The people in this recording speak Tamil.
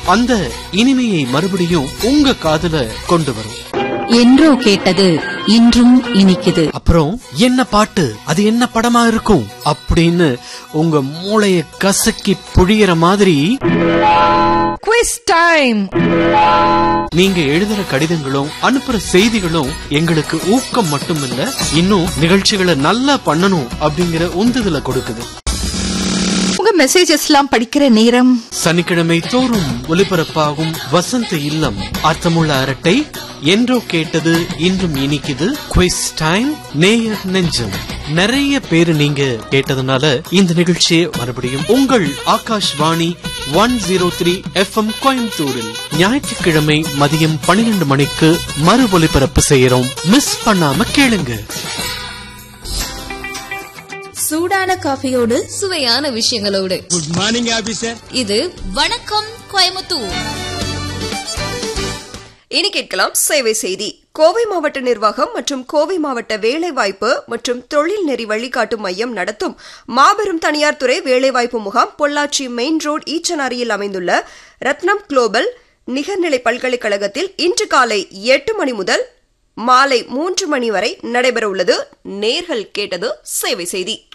அந்த இனிமையை மறுபடியும் உங்க காதுல கொண்டு வரும் என்றோ கேட்டது இன்றும் இனிக்குது அப்புறம் என்ன பாட்டு அது என்ன படமா இருக்கும் அப்படின்னு உங்க மூளைய கசக்கி புழியற மாதிரி குவிஸ் டைம் நீங்க எழுதுற கடிதங்களும் அனுப்புற செய்திகளும் எங்களுக்கு ஊக்கம் மட்டுமில்ல இன்னும் நிகழ்ச்சிகளை நல்லா பண்ணணும் அப்படிங்கிற உந்துதலை கொடுக்குது உங்க மெசேஜஸ் எல்லாம் படிக்கிற நேரம் சனிக்கிழமை தோறும் ஒலிபரப்பாகும் வசந்த இல்லம் அர்த்தமுள்ள அரட்டை என்றோ கேட்டது இன்றும் இனிக்குது குவிஸ் டைம் நேயர் நெஞ்சம் நிறைய பேரு நீங்க கேட்டதுனால இந்த நிகழ்ச்சியை மறுபடியும் உங்கள் Akashvani one zero three FM கோயம்புத்தூரில் ஞாயிற்றுக்கிழமை மதியம் பன்னிரண்டு மணிக்கு மறு ஒலிபரப்பு செய்யறோம் மிஸ் பண்ணாம கேளுங்க சூடான காஃபியோடு சுவையான விஷயங்களோடு குட் மார்னிங் ஆபீசர் இது வணக்கம் கோயமுத்தூர் இனி கேட்கலாம் சேவை செய்தி கோவை மாவட்ட நிர்வாகம் மற்றும் கோவை மாவட்ட வேலைவாய்ப்பு மற்றும் தொழில் நெறி வழிகாட்டும் மையம் நடத்தும் மாபெரும் தனியார் துறை வேலைவாய்ப்பு முகாம் பொள்ளாச்சி மெயின் ரோடு ஈச்சனாரியில் அமைந்துள்ள ரத்னம் குளோபல் நிகர்நிலை பல்கலைக்கழகத்தில் இன்று காலை எட்டு மணி முதல் மாலை மூன்று மணி வரை நடைபெறவுள்ளது நேர்கள் கேட்டது சேவை செய்தி